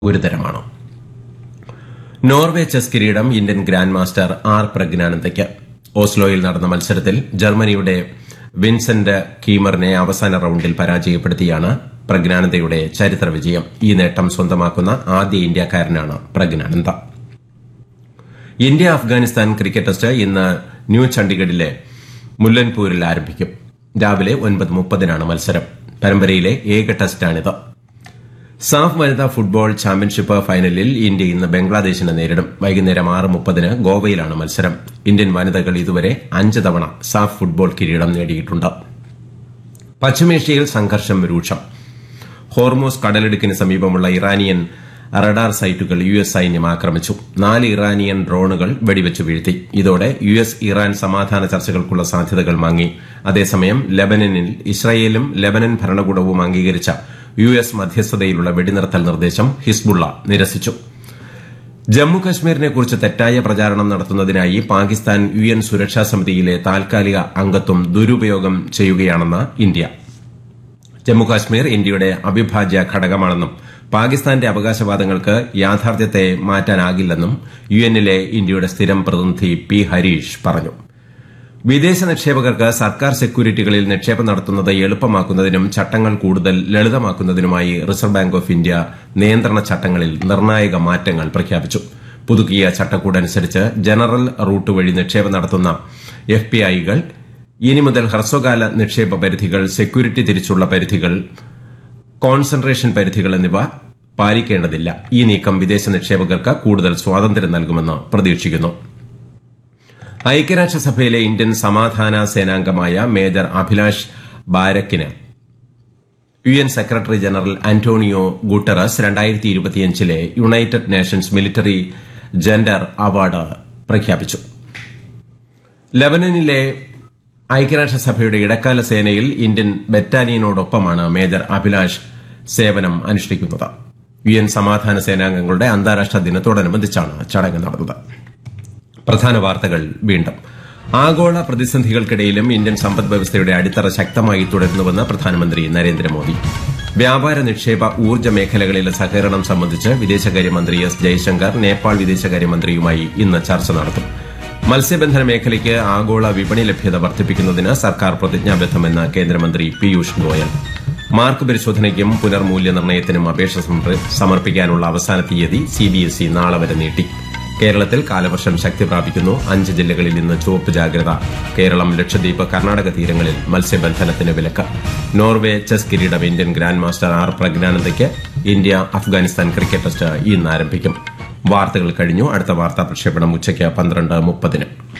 ഗുരുതരമാണ് Norway chess കിരീടം Indian grand master R പ്രജ്ഞാനന്ദയ്ക്ക് ഓസ്ലോയിൽ നടന്ന മത്സരത്തിൽ ജർമ്മനിയുടെ വിൻസെന്റ് കീമറിനെ അവസാന റൌണ്ടിൽ പരാജയപ്പെടുത്തിയാണ് പ്രജ്ഞാനന്ദയുടെ ചരിത്ര വിജയം ഈ നേട്ടം സ്വന്തമാക്കുന്ന ആദ്യ ഇന്ത്യക്കാരനാണ് Praggnanandhaa India Afghanistan cricket test ഇന്ന് ന്യൂ ചണ്ഡിഗഡിലെ മുല്ലൻപൂരിൽ ആരംഭിക്കും രാവിലെ ഒൻപത് മുപ്പതിനാണ് മത്സരം പരമ്പരയിലെ ഏക ടെസ്റ്റാണിത് സാഫ് വനിതാ ഫുട്ബോൾ ചാമ്പ്യൻഷിപ്പ് ഫൈനലിൽ ഇന്ത്യ ഇന്ന് ബംഗ്ലാദേശിനെ നേരിടും വൈകുന്നേരം ആറ് മുപ്പതിന് ഗോവയിലാണ് മത്സരം ഇന്ത്യൻ വനിതകൾ ഇതുവരെ അഞ്ച് തവണ സാഫ് ഫുട്ബോൾ കിരീടം നേടിയിട്ടുണ്ട് പശ്ചിമേഷ്യയിൽ സംഘർഷം രൂക്ഷം ഹോർമോസ് കടലിടുക്കിന് സമീപമുള്ള ഇറാനിയൻ റഡാർ സൈറ്റുകൾ യു എസ് സൈന്യം ആക്രമിച്ചു നാല് ഇറാനിയൻ ഡ്രോണുകൾ വെടിവെച്ചു വീഴ്ത്തി ഇതോടെ യു എസ് ഇറാൻ സമാധാന ചർച്ചകൾക്കുള്ള സാധ്യതകൾ മങ്ങി അതേസമയം ലബനനിൽ ഇസ്രായേലും ലബനൻ ഭരണകൂടവും അംഗീകരിച്ച യു എസ് മധ്യസ്ഥതയിലുള്ള വെടിനിർത്തൽ നിർദ്ദേശം ഹിസ്ബുള്ള നിരസിച്ചു ജമ്മു കശ്മീരിനെ കുറിച്ച് തെറ്റായ പ്രചാരണം നടത്തുന്നതിനായി പാകിസ്ഥാൻ യു എൻ സുരക്ഷാ സമിതിയിലെ താൽക്കാലിക അംഗത്വം ദുരുപയോഗം ചെയ്യുകയാണെന്ന് ഇന്ത്യ ജമ്മുകാശ്മീർ ഇന്ത്യയുടെ അവിഭാജ്യ ഘടകമാണെന്നും പാകിസ്ഥാന്റെ അവകാശവാദങ്ങൾക്ക് യാഥാർത്ഥ്യത്തെ മാറ്റാനാകില്ലെന്നും യു എന്നിലെ ഇന്ത്യയുടെ സ്ഥിരം പ്രതിനിധി പി ഹരീഷ് പറഞ്ഞു വിദേശ നിക്ഷേപകർക്ക് സർക്കാർ സെക്യൂരിറ്റികളിൽ നിക്ഷേപം നടത്തുന്നത് എളുപ്പമാക്കുന്നതിനും ചട്ടങ്ങൾ കൂടുതൽ ലളിതമാക്കുന്നതിനുമായി റിസർവ് ബാങ്ക് ഓഫ് ഇന്ത്യ നിയന്ത്രണ ചട്ടങ്ങളിൽ നിർണായക മാറ്റങ്ങൾ പ്രഖ്യാപിച്ചു പുതുക്കിയ ചട്ടക്കൂടനുസരിച്ച് ജനറൽ റൂട്ട് വഴി നിക്ഷേപം നടത്തുന്ന എഫ് പി ഐകൾ ഇനി മുതൽ ഹ്രസ്വകാല നിക്ഷേപ പരിധികൾ സെക്യൂരിറ്റി തിരിച്ചുള്ള പരിധികൾ കോൺസെൻട്രേഷൻ പരിധികൾ എന്നിവ പാലിക്കേണ്ടതില്ല ഈ നീക്കം വിദേശ നിക്ഷേപകർക്ക് കൂടുതൽ സ്വാതന്ത്ര്യം നൽകുമെന്ന് പ്രതീക്ഷിക്കുന്നു ഐക്യരാഷ്ട്രസഭയിലെ ഇന്ത്യൻ സമാധാന സേനാംഗമായ മേജർ അഭിലാഷ് ബാരക്കിന് U N secretary general Antonio Guterres രണ്ടായിരത്തി ഇരുപത്തിയഞ്ചിലെ United Nations military gender award പ്രഖ്യാപിച്ചു ലബനനിലെ ഐക്യരാഷ്ട്രസഭയുടെ ഇടക്കാല സേനയിൽ ഇന്ത്യൻ ബറ്റാലിയനോടൊപ്പമാണ് മേജർ അഭിലാഷ് സേവനം അനുഷ്ഠിക്കുന്നത് യു എൻ സമാധാന സേനാംഗങ്ങളുടെ അന്താരാഷ്ട്ര ദിനത്തോടനുബന്ധിച്ചാണ് ചടങ്ങ് നടന്നത് പ്രധാന വാർത്തകൾ വീണ്ടും ആഗോള പ്രതിസന്ധികൾക്കിടയിലും ഇന്ത്യൻ സമ്പദ് വ്യവസ്ഥയുടെ അടിത്തറ ശക്തമായി തുടരുന്നുവെന്ന് പ്രധാനമന്ത്രി നരേന്ദ്രമോദി വ്യാപാര നിക്ഷേപ ഊർജ്ജ മേഖലകളിലെ സഹകരണം സംബന്ധിച്ച് വിദേശകാര്യമന്ത്രി എസ് ജയശങ്കർ നേപ്പാൾ വിദേശകാര്യമന്ത്രിയുമായി ഇന്ന് ചർച്ച നടത്തും മത്സ്യബന്ധന മേഖലയ്ക്ക് ആഗോള വിപണി ലഭ്യത വർദ്ധിപ്പിക്കുന്നതിന് സർക്കാർ പ്രതിജ്ഞാബദ്ധമെന്ന് കേന്ദ്രമന്ത്രി പീയൂഷ് ഗോയൽ മാർക്ക് പരിശോധനയ്ക്കും പുനർമൂല്യനിർണ്ണയത്തിനും അപേക്ഷ സമർപ്പിക്കാനുള്ള അവസാന തീയതി സിബിഎസ്ഇ നാളെ വരെ നീട്ടി കേരളത്തിൽ കാലവർഷം ശക്തി പ്രാപിക്കുന്നു അഞ്ച് ജില്ലകളിൽ ഇന്ന് ചുവപ്പ് ജാഗ്രത കേരളം ലക്ഷദ്വീപ് കർണാടക തീരങ്ങളിൽ മത്സ്യബന്ധനത്തിന് വിലക്ക് നോർവേ ചെസ് കിരീടം ഇന്ത്യൻ ഗ്രാൻഡ് മാസ്റ്റർ ആർ പ്രജ്ഞാനന്ദയ്ക്ക് ഇന്ത്യ അഫ്ഗാനിസ്ഥാൻ ക്രിക്കറ്റ് ടെസ്റ്റ് ഇന്ന് ആരംഭിക്കും വാർത്തകൾ കഴിഞ്ഞു അടുത്ത വാർത്താ പ്രക്ഷേപണം ഉച്ചയ്ക്ക് പന്ത്രണ്ട് മുപ്പതിന്